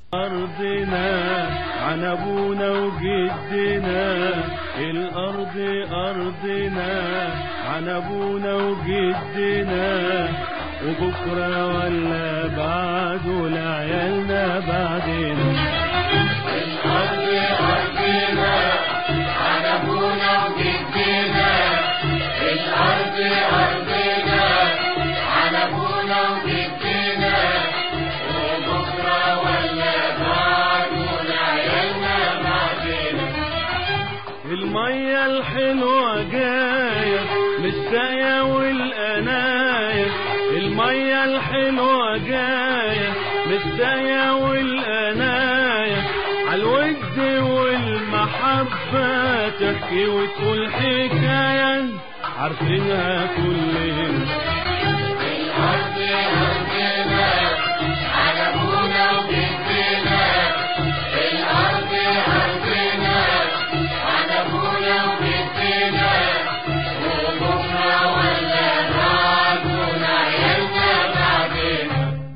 أرضنا عن أبونا وجدنا الأرض أرضنا عن أبونا وجدنا وبكرة ولا بعده لعيالنا بعدين الأرض أرضنا عن أبونا وجدنا الأرض أرضنا عن أبونا وجدنا وبكرة ولا بعده لعيالنا بعدين المية الحلوة جاية للساية والقناية المية الحلوة جاية للساية والقناية عالود والمحبة تحكي وتقول حكاية عارفينها كلنا الأرض أرضنا عن أبونا وجدنا الأرض أرضنا عن أبونا وجدنا وبكرة ولا بعده لعيالنا بعدين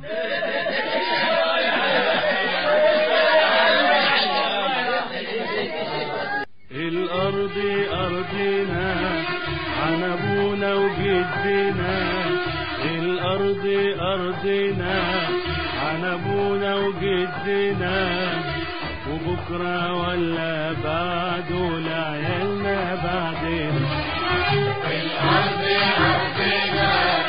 الأرض أرضنا عن أبونا وجدنا الأرض أرضنا عن أبونا وجدنا وبكرة ولا بعده لعيالنا بعدين الأرض أرضنا